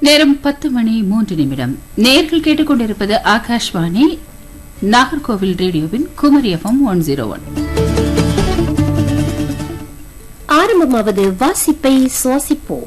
நேரம் பத்து மணி மூன்று நிமிடம் நேர்கள் கேட்டுக்கொண்டிருப்பது ஆகாஷ்வாணி நாகர்கோவில் ரேடியோவின் Kumari FM one zero one ஆரம்பமாவது வாசிப்பை சுவாசிப்போம்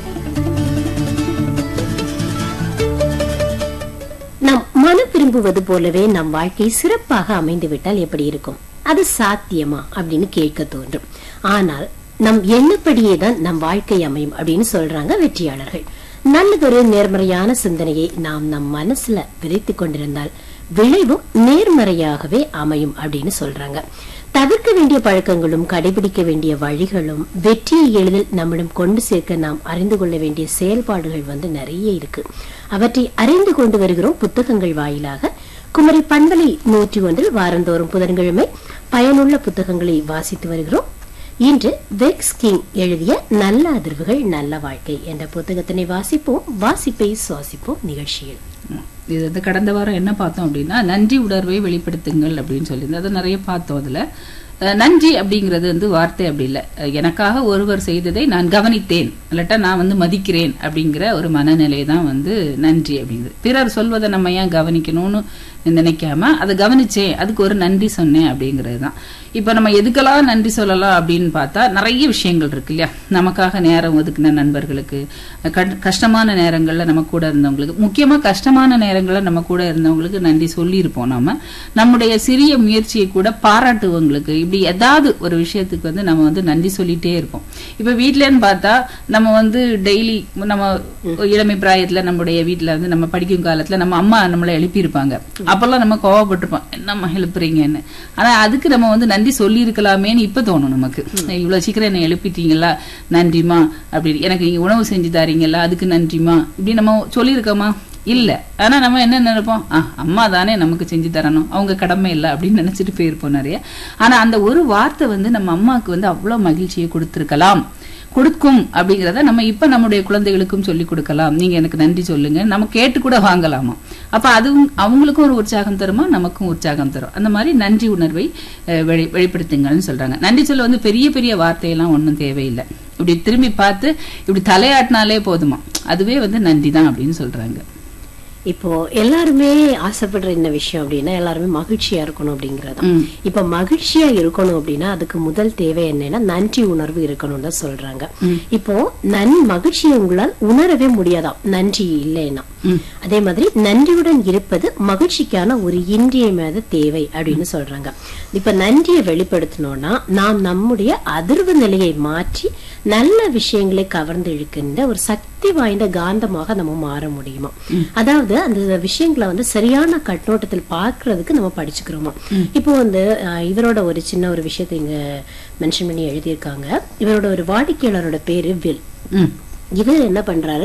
நாம் மனம் விரும்புவது போலவே நம் வாழ்க்கை சிறப்பாக அமைந்துவிட்டால் எப்படி இருக்கும் அது சாத்தியமா அப்படின்னு கேட்க தோன்றும் ஆனால் நம் எண்ணப்படியே தான் நம் வாழ்க்கை அமையும் அப்படின்னு சொல்றாங்க வெற்றியாளர்கள் நல்லதொரு நேர்மறையான சிந்தனையை நாம் நம் மனசுல விதைத்துக் கொண்டிருந்தால் விளைவும் நேர்மறையாகவே அமையும் அப்படின்னு சொல்றாங்க தவிர்க்க வேண்டிய பழக்கங்களும் கடைபிடிக்க வேண்டிய வழிகளும் வெற்றியை எளிதில் நம்மிடம் கொண்டு சேர்க்க நாம் அறிந்து கொள்ள வேண்டிய செயல்பாடுகள் வந்து நிறைய இருக்கு அவற்றை அறிந்து கொண்டு வருகிறோம் புத்தகங்கள் வாயிலாக குமரி பண்பலை நூற்றி ஒன்றில் வாரந்தோறும் புதன்கிழமை பயனுள்ள புத்தகங்களை வாசித்து வருகிறோம் இன்று வெக்ஸ் கிங் எழுதிய நல்ல அதிர்வுகள் நல்ல வாழ்க்கை என்ற புத்தகத்தினை வாசிப்போம் வாசிப்பை சுவாசிப்போம் நிகழ்ச்சியில் இது வந்து கடந்த வாரம் என்ன பார்த்தோம் அப்படின்னா நன்றி உணர்வை வெளிப்படுத்துங்கள் அப்படின்னு சொல்லியிருந்தோம் அதை நிறைய பார்த்தோம் அதுல அஹ் நன்றி அப்படிங்கிறது வந்து வார்த்தை அப்படி இல்லை அஹ் எனக்காக ஒருவர் செய்ததை நான் கவனித்தேன் இல்லாட்டா நான் வந்து மதிக்கிறேன் அப்படிங்கிற ஒரு மனநிலை தான் வந்து நன்றி அப்படிங்கிறது பிறர் சொல்வதை நம்ம ஏன் கவனிக்கணும்னு நினைக்காம அதை கவனிச்சேன் அதுக்கு ஒரு நன்றி சொன்னேன் அப்படிங்கிறது தான் இப்ப நம்ம எதுக்கெல்லாம் நன்றி சொல்லலாம் அப்படின்னு பார்த்தா நிறைய விஷயங்கள் இருக்கு இல்லையா நமக்காக நேரம் ஒதுக்கின நண்பர்களுக்கு கட்- கஷ்டமான நேரங்கள்ல நம்ம கூட இருந்தவங்களுக்கு முக்கியமா கஷ்டமான நேரங்கள்ல நம்ம கூட இருந்தவங்களுக்கு நன்றி சொல்லியிருப்போம் நாம நம்முடைய சிறிய முயற்சியை கூட பாராட்டுவங்களுக்கு இப்படி ஏதாவது ஒரு விஷயத்துக்கு வந்து நம்ம வந்து நன்றி சொல்லிட்டே இருப்போம் இப்ப வீட்லன்னு பார்த்தா நம்ம வந்து டெய்லி நம்ம இளமை பிராயத்துல நம்முடைய வீட்ல வந்து நம்ம படிக்கும் காலத்துல நம்ம அம்மா நம்மளை எழுப்பியிருப்பாங்க அப்பெல்லாம் நம்ம கோவப்பட்டிருப்போம் என்னம்மா எழுப்புறீங்கன்னு ஆனா அதுக்கு நம்ம வந்து நன்றி சொல்லி இருக்கலாமேன்னு இப்ப தோணும் நமக்கு இவ்வளவு சீக்கிரம் என்னை எழுப்பிட்டீங்களா நன்றிமா அப்படி எனக்கு நீங்க உணவு செஞ்சு தாரீங்களா அதுக்கு நன்றிமா இப்படி நம்ம சொல்லியிருக்கோமா இல்ல ஆனா நம்ம என்ன நினைப்போம் ஆ, அம்மா தானே நமக்கு செஞ்சு தரணும் அவங்க கடமை இல்லை அப்படின்னு நினைச்சிட்டு போயிருப்போம் நிறைய ஆனா அந்த ஒரு வார்த்தை வந்து நம்ம அம்மாவுக்கு வந்து அவ்வளவு மகிழ்ச்சியை கொடுத்திருக்கலாம் கொடுக்கும் அப்படிங்கறத நம்ம இப்ப நம்முடைய குழந்தைகளுக்கும் சொல்லி கொடுக்கலாம் நீங்க எனக்கு நன்றி சொல்லுங்க நம்ம கேட்டு கூட வாங்கலாமா அப்ப அதுவும் அவங்களுக்கும் ஒரு உற்சாகம் தருமா நமக்கும் உற்சாகம் தரும் அந்த மாதிரி நன்றி உணர்வை அஹ், வெளி- வெளிப்படுத்துங்கள்னு சொல்றாங்க நன்றி சொல்ல வந்து பெரிய பெரிய வார்த்தையெல்லாம் ஒன்றும் தேவையில்லை இப்படி திரும்பி பார்த்து இப்படி தலையாட்டினாலே போதுமா அதுவே வந்து நன்றி தான் அப்படின்னு சொல்றாங்க இப்போ எல்லாருமே ஆசைப்படுற என்ன விஷயம் அப்படின்னா எல்லாருமே மகிழ்ச்சியா இருக்கணும் அப்படிங்கறது ம். இப்ப மகிழ்ச்சியா இருக்கணும் அப்படின்னா அதுக்கு முதல் தேவை என்னன்னா நன்றி உணர்வு இருக்கணும்னு தான் சொல்றாங்க இப்போ நன் மகிழ்ச்சியை உங்களால் உணரவே முடியாதாம் நன்றி இல்லைன்னா அதே மாதிரி நன்றியுடன் இருப்பது மகிழ்ச்சிக்கான ஒரு இன்றியமையாத தேவை அப்படின்னு சொல்றாங்க இப்ப நன்றியை வெளிப்படுத்தணும்னா நாம் நம்முடைய அதிர்வு நிலையை மாற்றி நல்ல விஷயங்களை கவர்ந்து இழுக்கின்ற ஒரு சக்தி வாய்ந்த காந்தமாக நம்ம மாற முடியுமா அதாவது அந்த விஷயங்களை வந்து சரியான கண்ணோட்டத்தில் பார்க்கிறதுக்கு நம்ம படிச்சுக்கிறோமா இப்போ வந்து அஹ், இவரோட ஒரு சின்ன ஒரு விஷயத்தை இங்க மென்ஷன் பண்ணி எழுதியிருக்காங்க இவரோட ஒரு வாடிக்கையாளரோட பேரு வில் ம் இவர் என்ன பண்றாரு